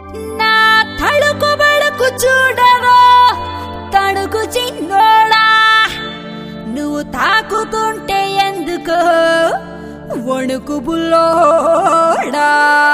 నా తడుకు బడుకు చూడరో తడుకు చిన్నోడా నువ్వు తాకుతుంటే ఎందుకు వణుకు బుల్లోడా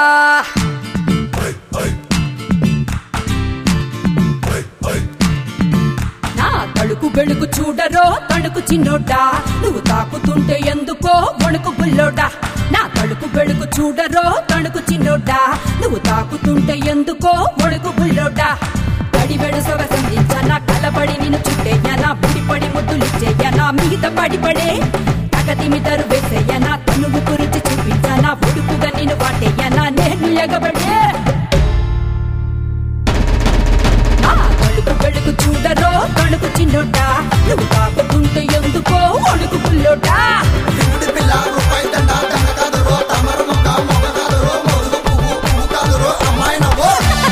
నా తడుకు బెళుకు చూడరో తణుకు చిన్నోడా నువ్వు తాకుతుంటే ఎందుకో వణుకు బుల్లోడా నా తడుకు బెళుకు చూడరో తణుకు చిన్నోడా నువ్వు తాకుతుంటే ఎందుకో వణుకు బుల్లోడా పడి వెడు సొగసందించనా కలబడి నిన్ను చుట్టేయనా బుడిపడి ముద్దులిచ్చేయనా మిగత పడి పడే తగతిమి తరు వేసేయనా తనువు గురించి చూపించనా ఉడుకుగా నిన్ను వాటేయనా నేను ఎగబడే ఆ తలుపు వెలుగు చూడరో తణుకు చిన్నోడా నువ్వు తాకుతుంటే ఎందుకో ఒడుకు పుల్లోడా ఇంటి పిల్ల రూపాయి దండ దండ కాదురో తమరు మొక్క మొగ కాదురో మొగుడు పువ్వు పువ్వు కాదురో అమ్మాయి నవ్వు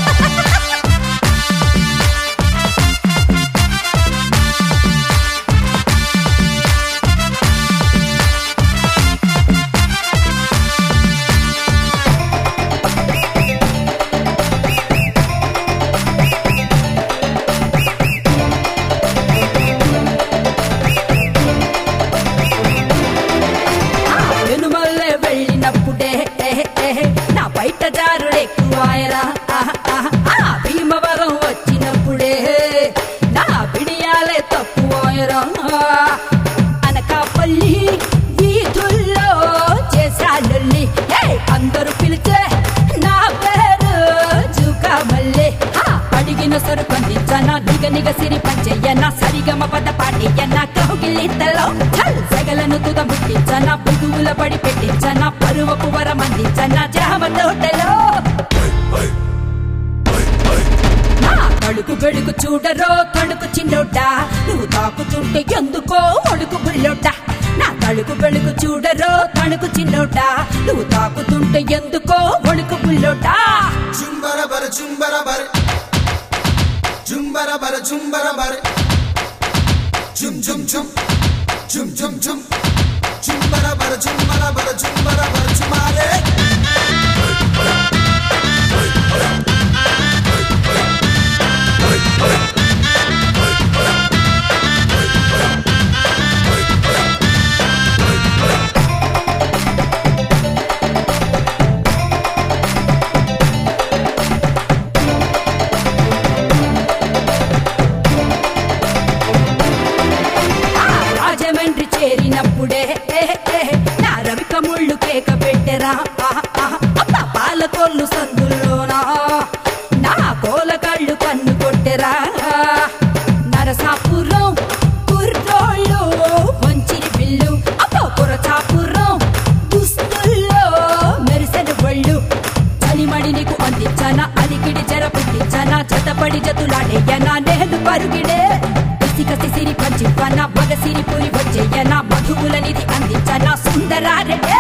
నేను మళ్ళీ వెళ్ళినప్పుడే ఏహ్, ఏహ్, నా బయట జారుడు ఎక్కువాయరా ఆహ్, ఆహ్, ఆ భీమవరం వచ్చినప్పుడే నా బిడియాలే తక్కువాయరా అనకాపల్లి వీధుల్లో చేశాలొల్లి ఏయ్, అందరూ పిలిచే నా పేరు జూకా మళ్ళీ ఆ, అడిగిన సరుకు అందించన నిగ నిగ సిరి పంచెయ్యన సరిగమ పద పాటియ్యన కౌగిలింతలో చల్ సగలను తుద ముట్టించన పుదువుల పడి పెట్టించన పరువపు వరం అందించన జామ తోటలో నా తడుకు బెడుకు చూడరో తడుకు చిన్నోడా నువ్వు తాకుతుంటే ఎందుకో ఒడుకు బుల్లొడ్డా నా తడుకు బెడుకు చూడరో తణుకు చిన్నోడా నువ్వు తాకుతుంటే ఎందుకో ఒడుకు బుల్లొడ్డా జుంబర బర జుంబర బర జుంబర బర జుంబర బర జుమ్ జుమ్ జుమ్ జుమ్ జుమ్ జుమ్ జుంబర బర జుంబర బర జుంబర బర జుమారే ఆ రాజమండ్రి చేరినప్పుడే ఏహ్, ఏహ్, నా రవిక ముళ్ళు కేక పెట్టెరా ఆహ్, ఆహ్, అబ్బా పాలకొల్లు సందుల్లోనా నా కోల కళ్ళు కన్ను కొట్టెరా నరసాపురం కుర్రోళ్ళు మంచిని పిల్లు అబ్బో కురచాపురం దుస్తుల్లో మెరిసెన బళ్ళు చలిమడి నీకు అందించన అలికిడి జర పుట్టించన జతపడి జతులాడేయన నేను పరుగిడే కసి కసి సిరి పంచివ్వన మగ సిరి పురి వచ్చేయన మధువుల నిధి అందించన సుందరారెడ్డే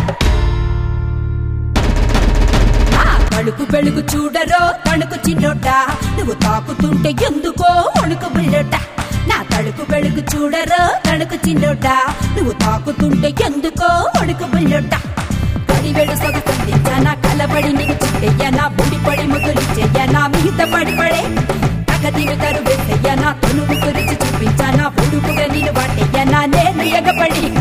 ఆ తణుకు బెళుకు చూడరో తణుకు చిన్నోడా నువ్వు తాకుతుంటే ఎందుకో వణుకు బిళ్ళొడ్డా నా తడుకు బెళుకు చూడరో తణుకు చిన్నోడా నువ్వు తాకుతుంటే ఎందుకో వణుకు బిళ్ళొడ్డా పడివెడు సొగసందించన కలబడి నీకు చుట్టయ్యన బుడిపడి ముదులిచ్చేయన మిగత పడి పడే తగదిని తరు వేసయ్యన తనువు గురించి చూపించన పొడుపుగా నేను వాటయ్యన నేను ఎగపడి